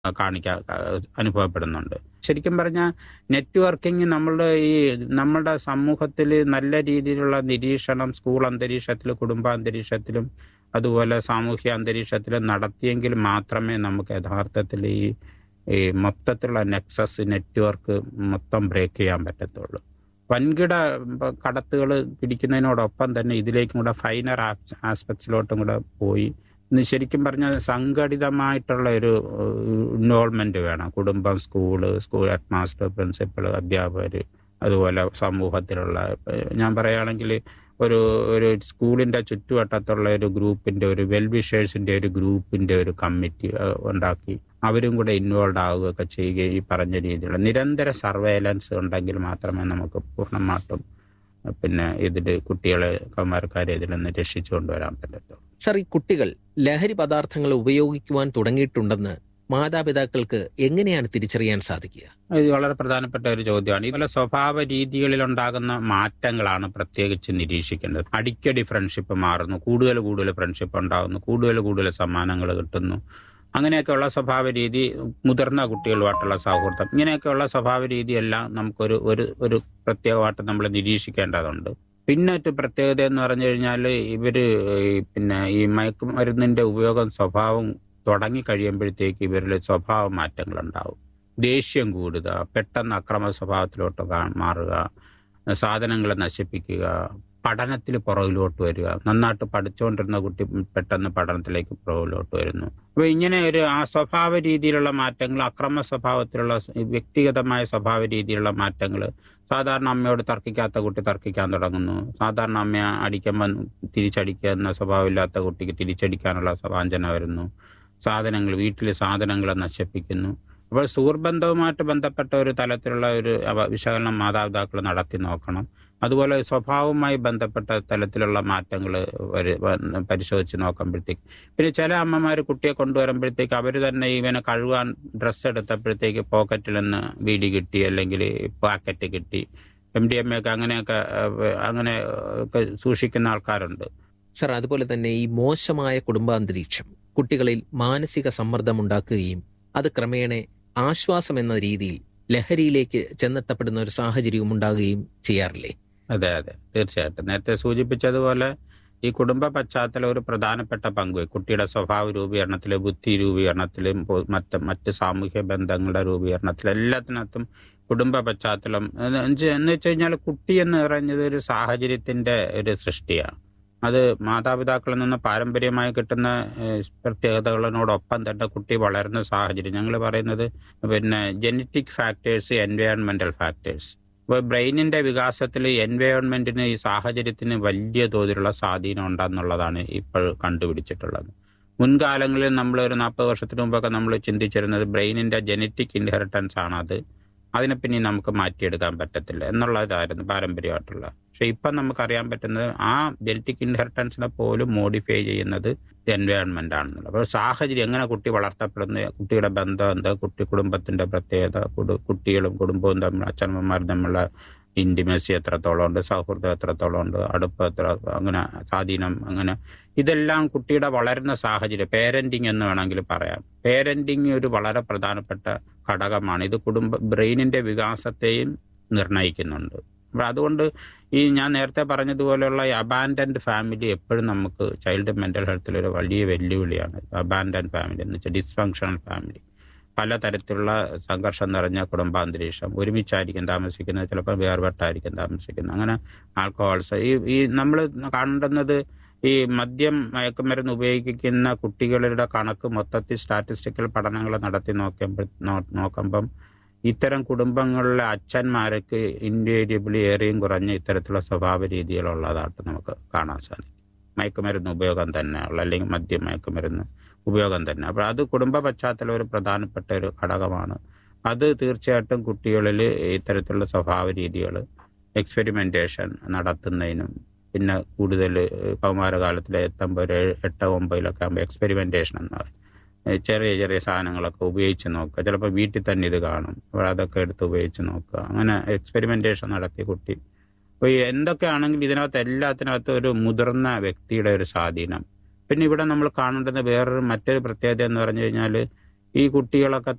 കാണിക്കാൻ അനുഭവപ്പെടുന്നുണ്ട് ശരിക്കും പറഞ്ഞാൽ നെറ്റ്വർക്കിംഗ് നമ്മളുടെ ഈ നമ്മുടെ സമൂഹത്തിൽ നല്ല രീതിയിലുള്ള നിരീക്ഷണം സ്കൂൾ അന്തരീക്ഷത്തിൽ കുടുംബാന്തരീക്ഷത്തിലും അതുപോലെ സാമൂഹ്യ അന്തരീക്ഷത്തിലും നടത്തിയെങ്കിൽ മാത്രമേ നമുക്ക് യഥാർത്ഥത്തിൽ ഈ ഈ മൊത്തത്തിലുള്ള നെക്സസ് നെറ്റ്വർക്ക് മൊത്തം ബ്രേക്ക് ചെയ്യാൻ പറ്റത്തുള്ളൂ വൻകിട കടത്തുകൾ പിടിക്കുന്നതിനോടൊപ്പം തന്നെ ഇതിലേക്കും കൂടെ ഫൈനർ ആസ്പെക്ട്സിലോട്ടും കൂടെ പോയി ഇന്ന് ശരിക്കും പറഞ്ഞാൽ സംഘടിതമായിട്ടുള്ള ഒരു ഇൻവോൾവ്മെന്റ് വേണം കുടുംബം school school head master principal അധ്യാപകർ അതുപോലെ സമൂഹത്തിലുള്ള ഞാൻ പറയുകയാണെങ്കിൽ ഒരു ഒരു സ്കൂളിന്റെ ചുറ്റുവട്ടത്തുള്ള ഒരു ഗ്രൂപ്പിന്റെ ഒരു വെൽവിഷേഴ്സിന്റെ ഒരു ഗ്രൂപ്പിന്റെ ഒരു കമ്മിറ്റി ഉണ്ടാക്കി അവരും കൂടെ ഇൻവോൾവ് ആവുകയൊക്കെ ചെയ്യുകയും ഈ പറഞ്ഞ രീതിയിലുള്ള നിരന്തര സർവേലൻസ് ഉണ്ടെങ്കിൽ മാത്രമേ നമുക്ക് പൂർണ്ണമായിട്ടും പിന്നെ ഇതിൽ കുട്ടികളെ കൗമാരക്കാരെ ഇതിൽ നിന്ന് രക്ഷിച്ചു കൊണ്ടുവരാൻ പറ്റത്തുള്ളൂ സർ ഈ കുട്ടികൾ ലഹരി പദാർത്ഥങ്ങൾ ഉപയോഗിക്കുവാൻ തുടങ്ങിയിട്ടുണ്ടെന്ന് മാതാപിതാക്കൾക്ക് എങ്ങനെയാണ് തിരിച്ചറിയാൻ സാധിക്കുക ഇത് വളരെ പ്രധാനപ്പെട്ട ഒരു ചോദ്യമാണ് ഇതുപോലെ സ്വഭാവ രീതികളിൽ ഉണ്ടാകുന്ന മാറ്റങ്ങളാണ് പ്രത്യേകിച്ച് നിരീക്ഷിക്കേണ്ടത് അടിക്കടി ഫ്രണ്ട്ഷിപ്പ് മാറുന്നു കൂടുതൽ കൂടുതൽ ഫ്രണ്ട്ഷിപ്പ് ഉണ്ടാകുന്നു കൂടുതൽ കൂടുതൽ സമ്മാനങ്ങൾ കിട്ടുന്നു അങ്ങനെയൊക്കെയുള്ള സ്വഭാവ രീതി മുതിർന്ന കുട്ടികളുമായിട്ടുള്ള സൗഹൃദം ഇങ്ങനെയൊക്കെയുള്ള സ്വഭാവ രീതിയെല്ലാം നമുക്കൊരു ഒരു ഒരു പ്രത്യേകമായിട്ട് നമ്മൾ നിരീക്ഷിക്കേണ്ടതുണ്ട് പിന്നെ ഒരു പ്രത്യേകത എന്ന് പറഞ്ഞു കഴിഞ്ഞാൽ ഇവര് പിന്നെ ഈ മയക്കുമരുന്നിന്റെ ഉപയോഗം സ്വഭാവം തുടങ്ങി കഴിയുമ്പോഴത്തേക്ക് ഇവരിൽ സ്വഭാവ മാറ്റങ്ങൾ ഉണ്ടാവും ദേഷ്യം കൂടുക പെട്ടെന്ന് അക്രമ സ്വഭാവത്തിലോട്ട് മാറുക സാധനങ്ങളെ നശിപ്പിക്കുക പഠനത്തിൽ പുറകിലോട്ട് വരിക നന്നായിട്ട് പഠിച്ചുകൊണ്ടിരുന്ന കുട്ടി പെട്ടെന്ന് പഠനത്തിലേക്ക് പുറകിലോട്ട് വരുന്നു അപ്പോൾ ഇങ്ങനെ ഒരു ആ സ്വഭാവ രീതിയിലുള്ള മാറ്റങ്ങൾ അക്രമ സ്വഭാവത്തിലുള്ള വ്യക്തിഗതമായ സ്വഭാവ രീതിയിലുള്ള മാറ്റങ്ങൾ സാധാരണ അമ്മയോട് തർക്കിക്കാത്ത കുട്ടി തർക്കിക്കാൻ തുടങ്ങുന്നു സാധാരണ അമ്മയെ അടിക്കുമ്പോൾ തിരിച്ചടിക്കുന്ന സ്വഭാവമില്ലാത്ത കുട്ടിക്ക് തിരിച്ചടിക്കാനുള്ള വാഞ്ചന വരുന്നു സാധനങ്ങൾ വീട്ടിൽ സാധനങ്ങളെ നശിപ്പിക്കുന്നു അപ്പോൾ സുഹൃബന്ധവുമായിട്ട് ബന്ധപ്പെട്ട ഒരു തലത്തിലുള്ള ഒരു വിശകലനം മാതാപിതാക്കൾ നടത്തി നോക്കണം അതുപോലെ സ്വഭാവവുമായി ബന്ധപ്പെട്ട തലത്തിലുള്ള മാറ്റങ്ങൾ പരിശോധിച്ച് നോക്കുമ്പോഴത്തേക്ക് പിന്നെ ചില അമ്മമാർ കുട്ടിയെ കൊണ്ടുവരുമ്പോഴത്തേക്ക് അവർ തന്നെ ഇവനെ കഴുകാൻ ഡ്രസ്സ് എടുത്തപ്പോഴത്തേക്ക് പോക്കറ്റിൽ നിന്ന് വീടി കിട്ടി അല്ലെങ്കിൽ പാക്കറ്റ് കിട്ടി എം ഡി എം എ ഒക്കെ അങ്ങനെയൊക്കെ അങ്ങനെ ഒക്കെ സൂക്ഷിക്കുന്ന ആൾക്കാരുണ്ട് സർ അതുപോലെ തന്നെ ഈ മോശമായ കുടുംബാന്തരീക്ഷം കുട്ടികളിൽ മാനസിക സമ്മർദ്ദം ഉണ്ടാക്കുകയും അത് ക്രമേണ ആശ്വാസം എന്ന രീതിയിൽ ലഹരിയിലേക്ക് ചെന്നെത്തപ്പെടുന്ന ഒരു സാഹചര്യവും ഉണ്ടാകുകയും ചെയ്യാറില്ലേ അതെ അതെ തീർച്ചയായിട്ടും നേരത്തെ സൂചിപ്പിച്ചതുപോലെ ഈ കുടുംബ പശ്ചാത്തലം ഒരു പ്രധാനപ്പെട്ട പങ്ക് കുട്ടിയുടെ സ്വഭാവ രൂപീകരണത്തില് ബുദ്ധി രൂപീകരണത്തിലും മറ്റ് മറ്റ് സാമൂഹ്യ ബന്ധങ്ങളുടെ രൂപീകരണത്തിലും എല്ലാത്തിനകത്തും കുടുംബ പശ്ചാത്തലം എന്ന് വെച്ച് കഴിഞ്ഞാൽ കുട്ടി എന്ന് പറയുന്നത് ഒരു സാഹചര്യത്തിന്റെ ഒരു സൃഷ്ടിയാണ് അത് മാതാപിതാക്കളിൽ നിന്ന് പാരമ്പര്യമായി കിട്ടുന്ന പ്രത്യേകതകളോടൊപ്പം തന്നെ കുട്ടി വളരുന്ന സാഹചര്യം ഞങ്ങൾ പറയുന്നത് പിന്നെ ജനറ്റിക് ഫാക്ടേഴ്സ് എൻവയോൺമെന്റൽ ഫാക്ടേഴ്സ് ഇപ്പോൾ ബ്രെയിനിന്റെ വികാസത്തിൽ എൻവയോൺമെന്റിന് ഈ സാഹചര്യത്തിന് വലിയ തോതിലുള്ള സ്വാധീനം ഉണ്ടെന്നുള്ളതാണ് ഇപ്പോൾ കണ്ടുപിടിച്ചിട്ടുള്ളത് മുൻകാലങ്ങളിൽ നമ്മൾ ഒരു നാൽപ്പത് വർഷത്തിന് മുമ്പൊക്കെ നമ്മൾ ചിന്തിച്ചിരുന്നത് ബ്രെയിനിന്റെ ജനറ്റിക് ഇൻഹെറിറ്റൻസ് ആണ് അത് അതിനെ പിന്നെ നമുക്ക് മാറ്റിയെടുക്കാൻ പറ്റത്തില്ല എന്നുള്ളതായിരുന്നു പാരമ്പര്യമായിട്ടുള്ള പക്ഷെ ഇപ്പം നമുക്കറിയാൻ പറ്റുന്നത് ആ ജനറ്റിക് ഇൻഹെറിറ്റൻസിനെ പോലും മോഡിഫൈ ചെയ്യുന്നത് എൻവയോൺമെന്റ് ആണെന്നുള്ളത് അപ്പോൾ സാഹചര്യം എങ്ങനെ കുട്ടി വളർത്തപ്പെടുന്നു കുട്ടിയുടെ ബന്ധം എന്താ കുട്ടി കുടുംബത്തിന്റെ പ്രത്യേകത കുട്ടികളും കുടുംബവും തമ്മിൽ അച്ഛനമ്മമാരും തമ്മിലുള്ള ഇന്റിമസി എത്രത്തോളം ഉണ്ട് സൗഹൃദം എത്രത്തോളം ഉണ്ട് അടുപ്പം എത്ര അങ്ങനെ സ്വാധീനം അങ്ങനെ ഇതെല്ലാം കുട്ടിയുടെ വളരുന്ന സാഹചര്യം പേരന്റിങ് എന്ന് വേണമെങ്കിൽ പറയാം പേരന്റിങ് ഒരു വളരെ പ്രധാനപ്പെട്ട ഘടകമാണ് ഇത് കുടുംബ ബ്രെയിനിന്റെ വികാസത്തെയും നിർണ്ണയിക്കുന്നുണ്ട് അപ്പോൾ അതുകൊണ്ട് ഈ ഞാൻ നേരത്തെ പറഞ്ഞതുപോലെയുള്ള ഈ അബാൻഡൻഡ് ഫാമിലി എപ്പോഴും നമുക്ക് ചൈൽഡ് മെന്റൽ ഹെൽത്തിൽ ഒരു വലിയ വെല്ലുവിളിയാണ് അബാൻഡൻഡ് ഫാമിലി എന്ന് വെച്ചാൽ ഡിസ്ഫങ്ഷണൽ ഫാമിലി പലതരത്തിലുള്ള സംഘർഷം നിറഞ്ഞ കുടുംബാന്തരീക്ഷം ഒരുമിച്ചായിരിക്കും താമസിക്കുന്നത് ചിലപ്പോൾ വേർപെട്ടായിരിക്കും താമസിക്കുന്നത് അങ്ങനെ ആൽക്കഹോൾസ് ഈ ഈ നമ്മൾ കാണുന്നത് ഈ മദ്യം മയക്കുമരുന്ന് ഉപയോഗിക്കുന്ന കുട്ടികളുടെ കണക്ക് മൊത്തത്തിൽ സ്റ്റാറ്റിസ്റ്റിക്കൽ പഠനങ്ങൾ നടത്തി നോക്കുമ്പോൾ നോക്കുമ്പം ഇത്തരം കുടുംബങ്ങളിലെ അച്ഛന്മാർക്ക് ഇൻവേരിയബിളി ഏറെയും കുറഞ്ഞ ഇത്തരത്തിലുള്ള സ്വഭാവ രീതികളുള്ളതായിട്ട് നമുക്ക് കാണാൻ സാധിക്കും മയക്കുമരുന്ന് ഉപയോഗം തന്നെയുള്ള അല്ലെങ്കിൽ മദ്യം മയക്കുമരുന്ന് ഉപയോഗം തന്നെ അപ്പോൾ അത് കുടുംബ പശ്ചാത്തലം ഒരു പ്രധാനപ്പെട്ട ഒരു ഘടകമാണ് അത് തീർച്ചയായിട്ടും കുട്ടികളിൽ ഇത്തരത്തിലുള്ള സ്വഭാവ രീതികൾ എക്സ്പെരിമെന്റേഷൻ നടത്തുന്നതിനും പിന്നെ കൂടുതൽ കൗമാരകാലത്തിൽ എത്തുമ്പോൾ ഒരു എട്ട് ഒമ്പതിലൊക്കെ ആകുമ്പോൾ എക്സ്പെരിമെന്റേഷൻ എന്ന് പറയും ചെറിയ ചെറിയ സാധനങ്ങളൊക്കെ ഉപയോഗിച്ച് നോക്കുക ചിലപ്പോൾ വീട്ടിൽ തന്നെ ഇത് കാണും അപ്പോൾ അതൊക്കെ എടുത്ത് ഉപയോഗിച്ച് നോക്കുക അങ്ങനെ എക്സ്പെരിമെന്റേഷൻ നടത്തി കുട്ടി അപ്പോൾ എന്തൊക്കെയാണെങ്കിൽ ഇതിനകത്ത് എല്ലാത്തിനകത്തും ഒരു മുതിർന്ന വ്യക്തിയുടെ ഒരു സ്വാധീനം പിന്നെ ഇവിടെ നമ്മൾ കാണേണ്ടുന്ന വേറൊരു മറ്റൊരു പ്രത്യേകത എന്ന് പറഞ്ഞു കഴിഞ്ഞാൽ ഈ കുട്ടികളൊക്കെ